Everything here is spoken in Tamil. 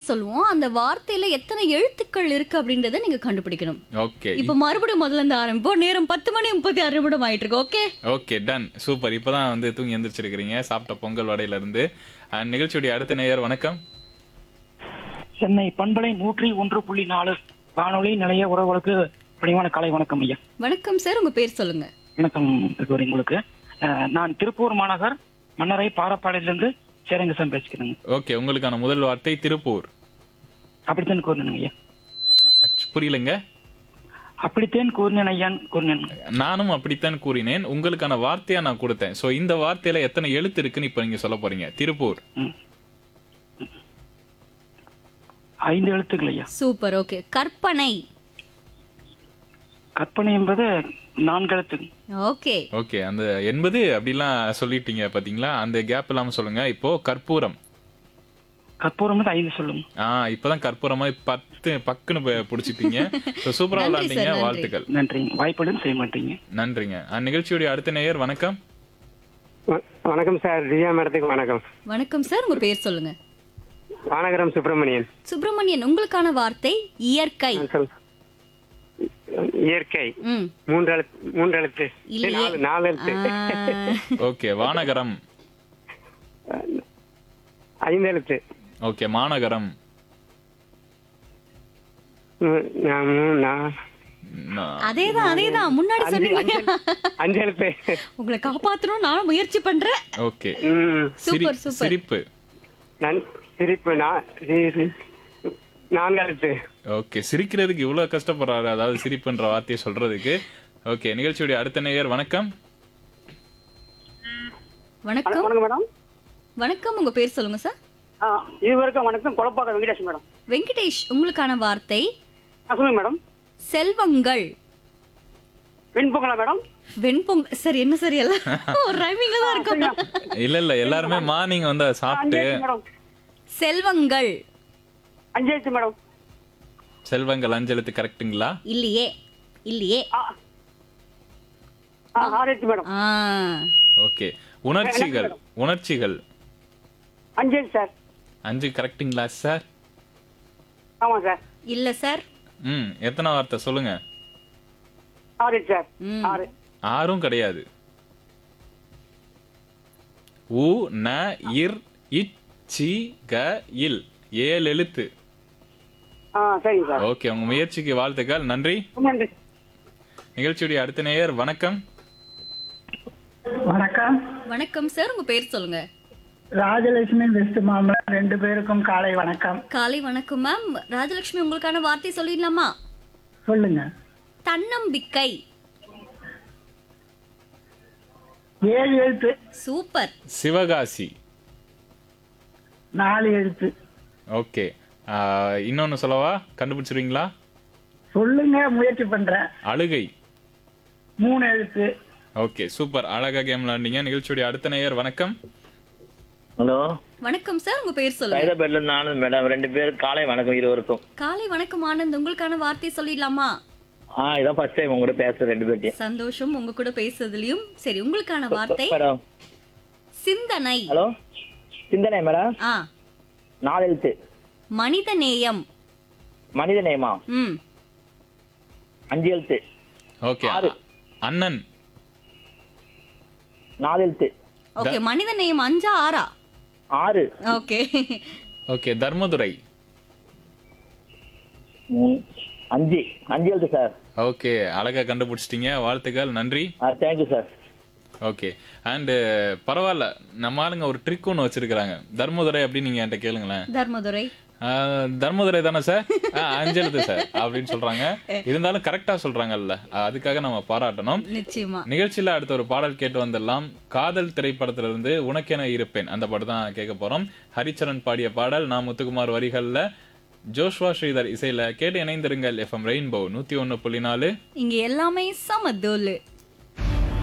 சொல்லுவோம் அந்த வார்த்தையில எத்தனை எழுத்துக்கள் இருக்கு அப்படின்றத நீங்க கண்டுபிடிக்கணும் ஓகே இப்ப மறுபடியும் முதல்ல இருந்து ஆரம்பிப்போம் நேரம் பத்து மணி முப்பத்தி ஆறு நிமிடம் ஆயிட்டு இருக்கு ஓகே ஓகே டன் சூப்பர் இப்பதான் வந்து தூங்கி எந்திரிச்சிருக்கிறீங்க சாப்பிட்ட பொங்கல் வடையில இருந்து அண்ட் நிகழ்ச்சியுடைய அடுத்த நேயர் வணக்கம் சென்னை பண்பலை நூற்றி ஒன்று புள்ளி நாலு வானொலி நிலைய உறவுகளுக்கு பணிவான காலை வணக்கம் ஐயா வணக்கம் சார் உங்க பேர் சொல்லுங்க வணக்கம் கௌரி உங்களுக்கு அஹ், நான் திருப்பூர் மாநகர் மன்னரை பாரப்பாளையிலிருந்து சேரங்கசாமி பேசிக்கிறேங்க ஓகே உங்களுக்கான முதல் வார்த்தை திருப்பூர் அப்படித்தான் கூறினேன் ஐயா அச்சு, புரியலங்க அப்படித்தான் கூறினேன் ஐயான் கூறினேன் நானும் அப்படித்தான் கூறினேன் உங்களுக்கான வார்த்தையா நான் கொடுத்தேன் சோ இந்த வார்த்தையில எத்தனை எழுத்து இருக்குன்னு இப்ப நீங்க சொல்ல போறீங்க திருப்பூர் ம். ஐந்து எழுத்துக்கள் ஐயா சூப்பர் ஓகே கற்பனை கற்பனை என்பது நான்கு எழுத்து ஓகே ஓகே அந்த எண்பது அப்படிலாம் சொல்லிட்டீங்க பாத்தீங்களா அந்த கேப் இல்லாம சொல்லுங்க இப்போ கற்பூரம் கற்பூரம் வந்து ஐந்து சொல்லுங்க ஆ இப்பதான் கற்பூரமா பத்து பக்குன்னு ப- புடிச்சிட்டீங்க So, சூப்பரா நன்றி விளையாண்டீங்க சார், நன்றி. வாழ்த்துக்கள் நன்றிங்க வாய்ப்புடன் செய்ய மாட்டீங்க நன்றிங்க அஹ், நிகழ்ச்சியுடைய அடுத்த நேயர் வணக்கம் வ- வணக்கம் சார் திவ்யா மேடத்துக்கு வணக்கம் வணக்கம் சார் உங்க பேர் சொல்லுங்க வானகரம் சுப்பிரமணியன் சுப்பிரமணியன் உங்களுக்கான வார்த்தை இயற்கை ஆ, சொல். இயற்கை ம் மூன்று எழுத்து மூன்று எழுத்து இல்லையே. நாலு நாலு எழுத்து ஆ, ஓகே வானகரம் ஐந்து எழுத்து ஓகே மாநகரம் ம், நான் மூ- நான் நா- அதேதான் அதேதான் முன்னாடி அஞ்சு சொன்னீங்க அஞ்சு- அஞ்சு எழுத்து உங்களை காப்பாத்தணும் நானும் முயற்சி பண்றேன் ஓகே ம், சிரி- சூப்பர், சூப்பர். சிரிப்பு நன் சிரிப்பு நான் சி- சி- நான்கு எழுத்து ஓகே சிரிக்கிறதுக்கு இவ்வளவு கஷ்டப்படுறாரு அதாவது சிரிப்புன்ற வார்த்தையை சொல்றதுக்கு ஓகே நிகழ்ச்சியுடைய அடுத்த நேயர் வணக்கம் வணக்கம் வணக்கம் மேடம் வணக்கம் உங்க பேர் சொல்லுங்க சார் ஆ, இருவருக்கும் வணக்கம் குழப்பாக்க வெங்கடேஷ் மேடம் வெங்கடேஷ் உங்களுக்கான வார்த்தை ஆ, சொல்லுங்க மேடம் செல்வங்கள் வெண்பொங்கலா மேடம் வெண்பொங் சார் என்ன சார் எல்லாம் ஒரு ரைமிங்ல தான் இருக்கும் இல்ல இல்ல எல்லாருமே மார்னிங் வந்து அதை அஞ்சு சாப்பிட்டு எழுத்து மேடம் செல்வங்கள் அஞ்சு எழுத்து மேடம் செல்வங்கள் அஞ்செழுத்து கரெக்ட்டுங்களா இல்லையே இல்லையே ஆ, ஆ, ஆறு எழுத்து மேடம் ஆ ஓகே உணர்ச்சிகள் உணர்ச்சிகள் அஞ்சு எழுத்து சார் அஞ்சு கரெக்ட்டுங்களா சார் ஆமா சார் இல்ல சார் ம் எத்தனை வார்த்தை சொல்லுங்க ஆறு எழுத்து சார் ம். ஆறு ஆறும் கிடையாது உ ந இர் இச் சி க இல் ஏழு எழுத்து ஆ சரிங்க சார் ஓகே உங்க முயற்சிக்கு வாழ்த்துக்கள் நன்றி ரொம்ப நன்றி நிகழ்ச்சியுடைய அடுத்த நேயர் வணக்கம் வணக்கம் வணக்கம் சார் உங்க பேர் சொல்லுங்க ராஜலட்சுமி வெஸ்ட் மாமலம் ரெண்டு பேருக்கும் காலை வணக்கம் காலை வணக்கம் மேம் ராஜலட்சுமி உங்களுக்கான வார்த்தை சொல்லிடலாமா சொல்லுங்க தன்னம்பிக்கை ஏழு எழுத்து சூப்பர் சிவகாசி நாலு எழுத்து ஓகே இன்னொன்னு சொல்லவா கண்டுபிடிச்சிருவீங்களா சொல்லுங்க முயற்சி பண்றேன் அழுகை மூணு எழுத்து ஓகே சூப்பர் அழகா கேம் விளாண்டீங்க நிகழ்ச்சியுடைய அடுத்த நேயர் வணக்கம் ஹலோ வணக்கம் சார் உங்க பேர் சொல்லுங்க ஹைதராபாத்ல இருந்து ஆனந்த் மேடம் ரெண்டு பேரும் காலை வணக்கம் இருவருக்கும் காலை வணக்கம் ஆனந்த் உங்களுக்கான வார்த்தை சொல்லிடலாமா ஆ இதான் ஃபர்ஸ்ட் டைம் உங்க கூட பேசுறேன் ரெண்டு பேர்ட்டையும் சந்தோஷம் உங்க கூட பேசுறதுலயும் சரி உங்களுக்கான வார்த்தை மேடம் சிந்தனை ஹலோ சிந்தனை மேடம் ஆ நாலு எழுத்து மனித நேயம் மனித நேயமா ம் அஞ்சு எழுத்து ஓகே ஆறு. அண்ணன் நாலு எழுத்து ஓகே மனித நேயம் அஞ்சா ஆறா ஆறு ஓகே ஓகே தர்மதுரை மூணு அஞ்சு அஞ்சு எழுத்து சார் ஓகே அழகா கண்டுபிடிச்சிட்டீங்க வாழ்த்துக்கள் நன்றி ஆ தேங்க்யூ சார் ஓகே அண்டு பரவாயில்ல நம்ம ஆளுங்க ஒரு ட்ரிக் ஒன்று வச்சிருக்கிறாங்க தர்மதுரை அப்படின்னு நீங்க என்கிட்ட கேளுங்களேன் தர்மதுரை ஆ, தர்மதுரை தானே சார் ஆ, அஞ்செழுத்து சார் அப்படின்னு சொல்றாங்க இருந்தாலும் கரெக்டா சொல்றாங்கல்ல அதுக்காக நம்ம பாராட்டணும் நிச்சயமா நிகழ்ச்சியில அடுத்த ஒரு பாடல் கேட்டு வந்துடலாம் காதல் திரைப்படத்துல இருந்து உனக்கென இருப்பேன் அந்த பாட்டு தான் கேட்க போறோம் ஹரிச்சரன் பாடிய பாடல் நான் முத்துக்குமார் வரிகள்ல ஜோஷ்வா ஸ்ரீதர் இசையில கேட்டு இணைந்திருங்கள் எஃப்எம் ரெயின்போ நூத்தி ஒன்னு புள்ளி நாலு இங்க எல்லாமே சமதோலு